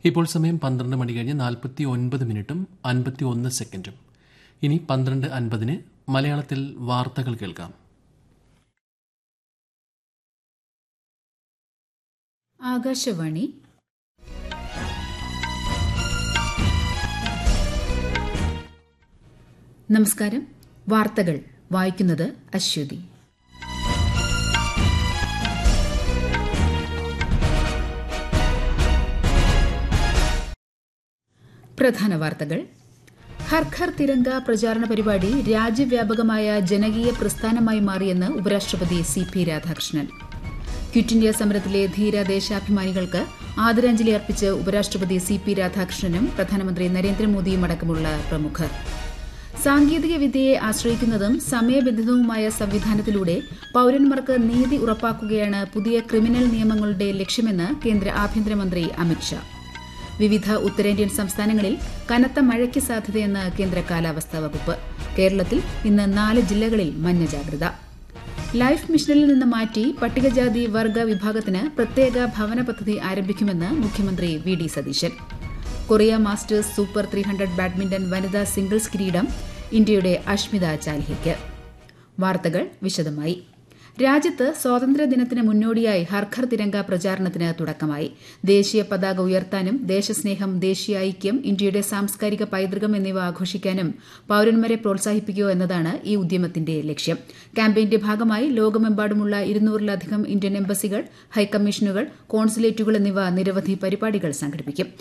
ഇപ്പോൾ സമയം പന്ത്രണ്ട് മണി കഴിഞ്ഞ് നാൽപ്പത്തി ഒൻപത് മിനിറ്റും അൻപത്തി ഒന്ന് സെക്കൻഡും ഇനി പന്ത്രണ്ട് അൻപതിന് മലയാളത്തിൽ വാർത്തകൾ കേൾക്കാം ആകാശവാണി നമസ്കാരം വാർത്തകൾ വായിക്കുന്നത് അശ്വതി പ്രധാന വാർത്തകൾ ഹർ ഘർ തിരങ്ക പ്രചാരണ പരിപാടി രാജ്യവ്യാപകമായ ജനകീയ പ്രസ്ഥാനമായി മാറിയെന്ന് ഉപരാഷ്ട്രപതി C P Radhakrishnan quit India സമരത്തിലെ ധീര ദേശാഭിമാനികൾക്ക് ആദരാഞ്ജലി അർപ്പിച്ച് ഉപരാഷ്ട്രപതി സി പി രാധാകൃഷ്ണനും പ്രധാനമന്ത്രി നരേന്ദ്രമോദിയും അടക്കമുള്ള പ്രമുഖർ സാങ്കേതിക വിദ്യയെ ആശ്രയിക്കുന്നതും സമയബന്ധിതവുമായ സംവിധാനത്തിലൂടെ പൌരന്മാർക്ക് നീതി ഉറപ്പാക്കുകയാണ് പുതിയ ക്രിമിനൽ നിയമങ്ങളുടെ ലക്ഷ്യമെന്ന് കേന്ദ്ര ആഭ്യന്തരമന്ത്രി അമിത്ഷാ വിവിധ ഉത്തരേന്ത്യൻ സംസ്ഥാനങ്ങളിൽ കനത്ത മഴയ്ക്ക് സാധ്യതയെന്ന് കേന്ദ്ര കാലാവസ്ഥാ വകുപ്പ് കേരളത്തിൽ ഇന്ന് നാല് ജില്ലകളിൽ മഞ്ഞ ജാഗ്രത ലൈഫ് മിഷനിൽ നിന്ന് മാറ്റി പട്ടികജാതി വർഗ വിഭാഗത്തിന് പ്രത്യേക ഭവന പദ്ധതി ആരംഭിക്കുമെന്ന് മുഖ്യമന്ത്രി V D Satheesan Korea Masters super three hundred badminton വനിതാ സിംഗിൾസ് കിരീടം ഇന്ത്യയുടെ അഷ്മിത ചാലിഹയ്ക്ക് വാർത്തകൾ വിശദമായി രാജ്യത്ത് സ്വാതന്ത്ര്യദിനത്തിന് മുന്നോടിയായി ഹർഘർ തിരങ്ക പ്രചാരണത്തിന് തുടക്കമായി ദേശീയ പതാക ഉയർത്താനും ദേശസ്നേഹം ദേശീയ ഐക്യം ഇന്ത്യയുടെ സാംസ്കാരിക പൈതൃകം എന്നിവ ആഘോഷിക്കാനും പൌരന്മാരെ പ്രോത്സാഹിപ്പിക്കുക എന്നതാണ് ഈ ഉദ്യമത്തിന്റെ ലക്ഷ്യം ക്യാമ്പയിന്റെ ഭാഗമായി ലോകമെമ്പാടുമുള്ള ഇരുന്നൂറിലധികം ഇന്ത്യൻ എംബസികൾ ഹൈക്കമ്മീഷനുകൾ കോൺസുലേറ്റുകൾ എന്നിവ നിരവധി പരിപാടികൾ സംഘടിപ്പിക്കും